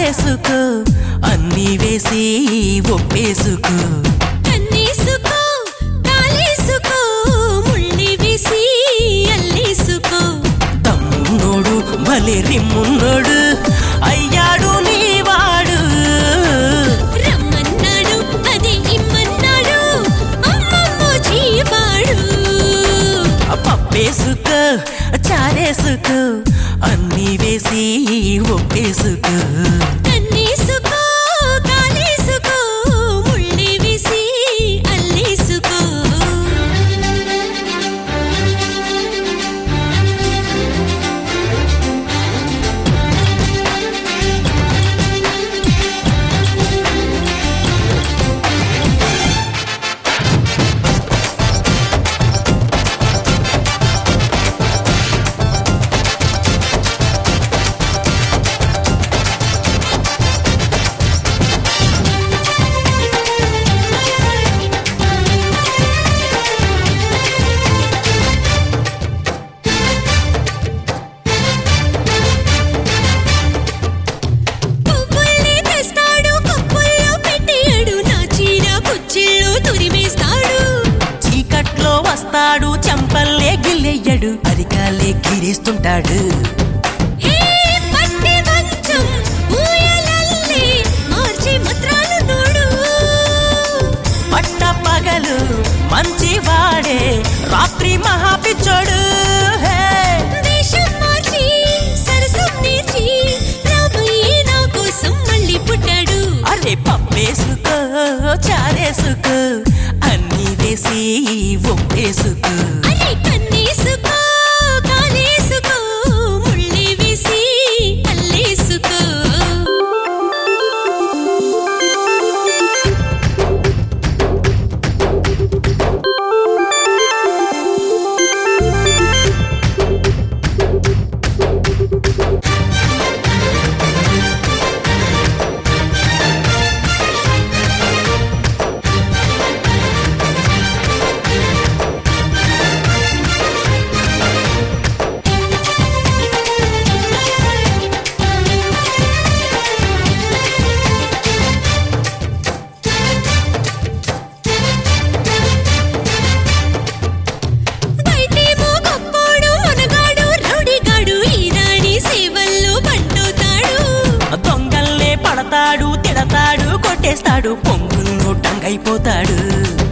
చారేసుకో అన్నీ వేసి ఒప్పేసుకో కన్నేసుకో కాలేసుకో ముళ్ళి వేసి అల్లేసుకో తమ్మున్నోడు భలే రిమ్మున్నోడు అయ్యాడు నీవాడు రమ్మన్నాడు అది ఇమ్మన్నాడు అమ్మమ్మ చీపాడు పప్పేసుకో చారేసుకో అన్నీ వేసి ఒప్పేసుకో కన్నేసుకో కాలేసుకో ముళ్ళి వేసి అల్లేసుకో పువ్వుల్ని తెస్తాడు కప్పుల్లో పెట్టేయడు నా చీర కుచ్చిళ్ళు తురిమేస్తాడు చీకట్లో వస్తాడు చెంపల్లే గిల్లెయ్యడు అరికాలే గిరేస్తుంటాడు హే పట్టి మంచం ఊయలల్లి మార్చి ముద్రాలు నోడు పట్ట పగలు మంచివాడే రాత్రి మహాపిచ్చోడు హే వేషం మార్చి సరసం నేర్చి రాబోయే నా కోసం మళ్ళీ పుట్టాడు అరే పప్పేసుకో చారేసుకో అన్నీ వేసి ఒప్పేసుకో అరే కన్నేసుకో కాలేసుకో ముళ్ళి వేసి అల్లేసుకో బయటేమో గొప్పోడు మునగాడు రౌడీగాడు ఈ రాణి సేవల్లో పండుతాడు దొంగల్లే పడతాడు తిడతాడు కొట్టేస్తాడు పొంగుల్లో టంగైపోతాడు